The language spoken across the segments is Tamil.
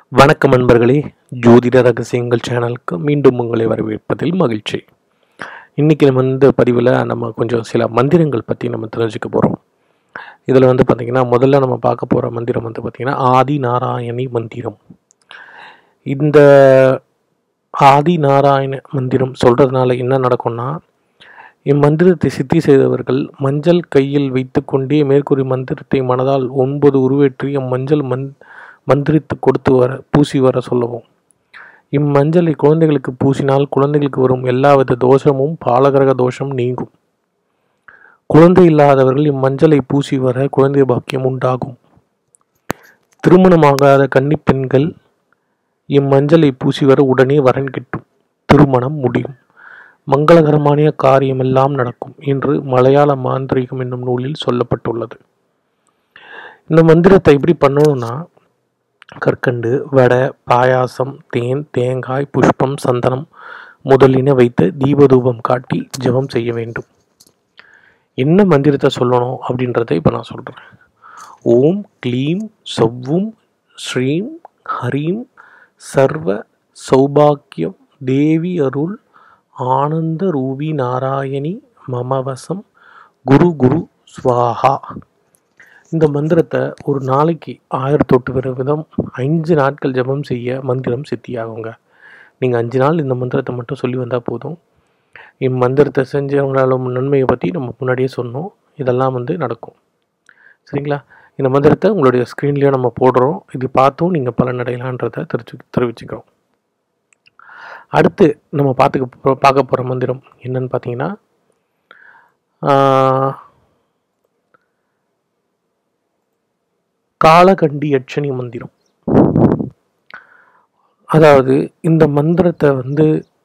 வணக்கம் நண்பர்களே ஜோதிட ரகசியங்கள் சேனலுக்கு மீண்டும் உங்களை வரவேற்பதில் மகிழ்ச்சி இன்றைக்கி நம்ம இந்த பதிவில் நம்ம கொஞ்சம் சில மந்திரங்கள் பற்றி நம்ம தெரிஞ்சுக்க போகிறோம் இதில் வந்து பார்த்திங்கன்னா முதல்ல நம்ம பார்க்க போகிற மந்திரம் வந்து பார்த்திங்கன்னா ஆதி நாராயணி மந்திரம் இந்த ஆதி நாராயண மந்திரம் சொல்கிறதுனால என்ன நடக்கும்னா இம்மந்திரத்தை சித்தி செய்தவர்கள் மஞ்சள் கையில் வைத்துக்கொண்டே மேற்கூறிய மந்திரத்தை மனதால் ஒன்பது உருவேற்றி அம்மஞ்சள் மந் மந்திரித்து கொடுத்து வர பூசி வர சொல்லவும் இம்மஞ்சளை குழந்தைகளுக்கு பூசினால் குழந்தைகளுக்கு வரும் எல்லாவித தோஷமும் பாலகிரக தோஷம் நீங்கும் குழந்தை இல்லாதவர்கள் இம்மஞ்சளை பூசி வர குழந்தை பாக்கியம் உண்டாகும் திருமணமாகாத கன்னிப் பெண்கள் இம்மஞ்சளை பூசி வர உடனே வரன் கிட்டும் திருமணம் முடியும் மங்களகரமான காரியமெல்லாம் நடக்கும் என்று மலையாள மாந்திரீகம் என்னும் நூலில் சொல்லப்பட்டுள்ளது இந்த மந்திரத்தை எப்படி பண்ணணும்னா கற்கண்டு வடை பாயாசம் தேன் தேங்காய் புஷ்பம் சந்தனம் முதலின வைத்து தீபதூபம் காட்டி ஜெபம் செய்ய வேண்டும் என்ன மந்திரத்தை சொல்லணும் அப்படின்றத இப்போ நான் சொல்கிறேன் ஓம் க்ளீம் சவ்வும் ஸ்ரீம் ஹரீம் சர்வ சௌபாக்கியம் தேவி அருள் ஆனந்த ரூபி நாராயணி மமவசம் குரு குரு ஸ்வாஹா இந்த மந்திரத்தை ஒரு நாளைக்கு ஆயிரத்தொட்டு விதம் அஞ்சு நாட்கள் ஜெபம் செய்ய மந்திரம் சித்தியாகுங்க நீங்கள் அஞ்சு நாள் இந்த மந்திரத்தை மட்டும் சொல்லி வந்தால் போதும் இம்மந்திரத்தை செஞ்சவங்களால நன்மையை பற்றி நம்ம முன்னாடியே சொன்னோம் இதெல்லாம் வந்து நடக்கும் சரிங்களா இந்த மந்திரத்தை உங்களுடைய ஸ்க்ரீன்லேயே நம்ம போடுறோம் இது பார்த்தும் நீங்கள் பலன் அடையலான்றதை தெரிஞ்சு தெரிவிச்சுக்கிறோம் அடுத்து நம்ம பார்த்துக்க பார்க்க போகிற மந்திரம் என்னன்னு பார்த்தீங்கன்னா ஆஹ், காலகண்டி யட்சணி மந்திரம் அதாவது இந்த மந்திரத்தை வந்து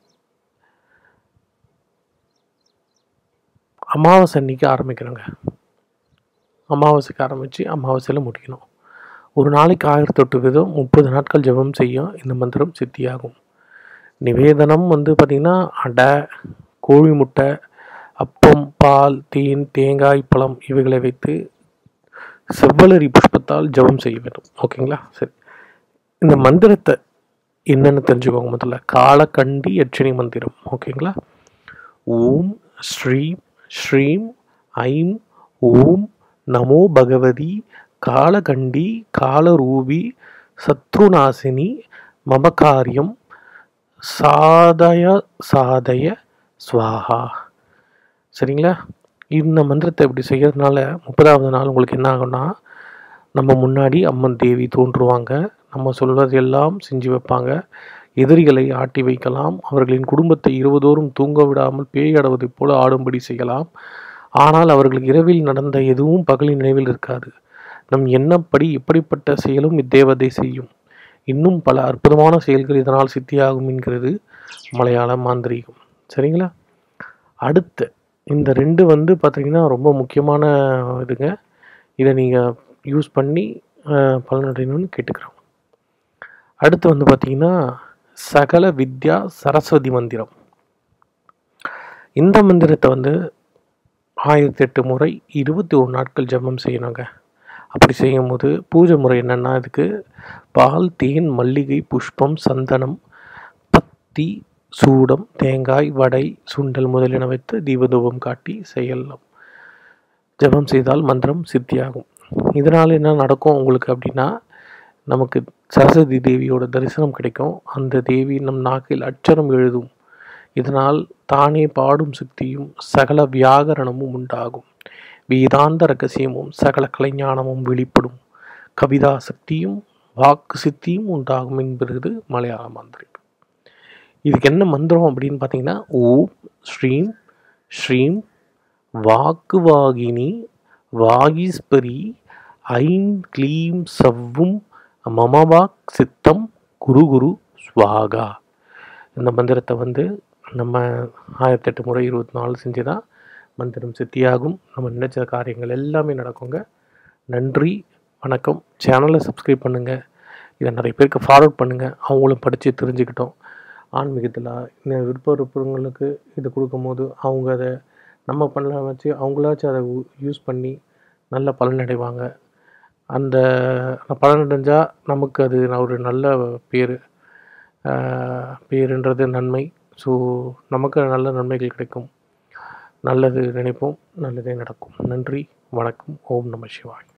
அமாவாசை அன்னைக்கு ஆரம்பிக்கிறோங்க அமாவாசைக்கு ஆரம்பித்து அமாவாசையில் முடிக்கணும் ஒரு நாளைக்கு ஆயிரத்தெட்டு விதம் முப்பது நாட்கள் ஜெபம் செய்யும் இந்த மந்திரம் சித்தியாகும் நிவேதனம் வந்து பார்த்திங்கன்னா அடை கோழி முட்டை அப்பம் பால் தேன் தேங்காய் பழம் இவைகளை வைத்து செவ்வலரி புஷ்பத்தால் ஜெபம் செய்ய வேண்டும் ஓகேங்களா சரி இந்த மந்திரத்தை என்னென்னு தெரிஞ்சுக்கோங்க முதல்ல காலகண்டி யட்சணி மந்திரம் ஓகேங்களா ஓம் ஸ்ரீம் ஸ்ரீம் ஐம் ஓம் நமோ பகவதி காலகண்டி காலரூபி சத்ருநாசினி மமகாரியம் சாதய சாதய ஸ்வாஹா சரிங்களா இந்த மந்திரத்தை இப்படி செய்யறதுனால முப்பதாவது நாள் உங்களுக்கு என்ன ஆகும்னா நம்ம முன்னாடி அம்மன் தேவி தோன்றுவாங்க நம்ம சொல்வதெல்லாம் செஞ்சு வைப்பாங்க எதிரிகளை ஆட்டி வைக்கலாம் அவர்களின் குடும்பத்தை இருபதோறும் தூங்க விடாமல் பேயடவதைப் போல ஆடும்படி செய்யலாம் ஆனால் அவர்களுக்கு இரவில் நடந்த எதுவும் பகலின் நினைவில் இருக்காது நம் எண்ணப்படி இப்படிப்பட்ட செயலும் இத்தேவதை செய்யும் இன்னும் பல அற்புதமான செயல்கள் இதனால் சித்தியாகும் என்கிறது மலையாள மாந்திரீகம் சரிங்களா அடுத்து இந்த ரெண்டு வந்து பார்த்தீங்கன்னா ரொம்ப முக்கியமான இதுங்க இதை நீங்கள் யூஸ் பண்ணி அஹ், பலனடையணும்னு கேட்டுக்கிறோம் அடுத்து வந்து பார்த்தீங்கன்னா சகல வித்யா சரஸ்வதி மந்திரம் இந்த மந்திரத்தை வந்து ஆயிரத்தி எட்டு முறை இருபத்தி ஒரு நாட்கள் ஜெபம் செய்யணுங்க அப்படி செய்யும்போது பூஜை முறை என்னென்னா இதுக்கு பால் தேன் மல்லிகை புஷ்பம் சந்தனம் பத்தி சூடம் தேங்காய் வடை சுண்டல் முதலியன வைத்து தீபதூபம் காட்டி செய்யலாம் ஜெபம் செய்தால் மந்திரம் சித்தியாகும் இதனால் என்ன நடக்கும் உங்களுக்கு அப்படின்னா நமக்கு சரஸ்வதி தேவியோட தரிசனம் கிடைக்கும் அந்த தேவி நம் நாக்கில் அட்சரம் எழுதும் இதனால் தானே பாடும் சக்தியும் சகல வியாகரணமும் உண்டாகும் வேதாந்த ரகசியமும் சகல கலைஞானமும் வெளிப்படும் கவிதா சக்தியும் வாக்கு சித்தியும் உண்டாகும் என்பது மலையாள மந்திரம் இதுக்கு என்ன மந்திரம் அப்படின்னு பார்த்தீங்கன்னா ஓம் ஸ்ரீம் ஸ்ரீம் வாக்குவாகினி வாகீஸ்வரி ஐம் க்ளீம் சவ்வும் மமவாக் சித்தம் குரு குரு ஸ்வாகா இந்த மந்திரத்தை வந்து நம்ம ஆயிரத்தெட்டு முறை இருபத்தி நாலு செஞ்சு தான் மந்திரம் சித்தியாகும் நம்ம நினைச்ச காரியங்கள் எல்லாமே நடக்குங்க நன்றி வணக்கம் சேனலை சப்ஸ்கிரைப் பண்ணுங்கள் இதை நிறைய பேருக்கு ஃபார்வர்ட் பண்ணுங்கள் அவங்களும் படித்து தெரிஞ்சுக்கிட்டோம் ஆன்மீகத்தில் இந்த விருப்ப விருப்பங்களுக்கு இது கொடுக்கும்போது அவங்க அதை நம்ம பண்ண வச்சு அவங்களாச்சும் அதை யூஸ் பண்ணி நல்ல பலனடைவாங்க அந்த பலன் அடைஞ்சால் நமக்கு அது ஒரு நல்ல பேர் பேருன்றது நன்மை ஸோ நமக்கு நல்ல நன்மைகள் கிடைக்கும் நல்லது நினைப்போம் நல்லதே நடக்கும் நன்றி வணக்கம் ஓம் நம சிவாய்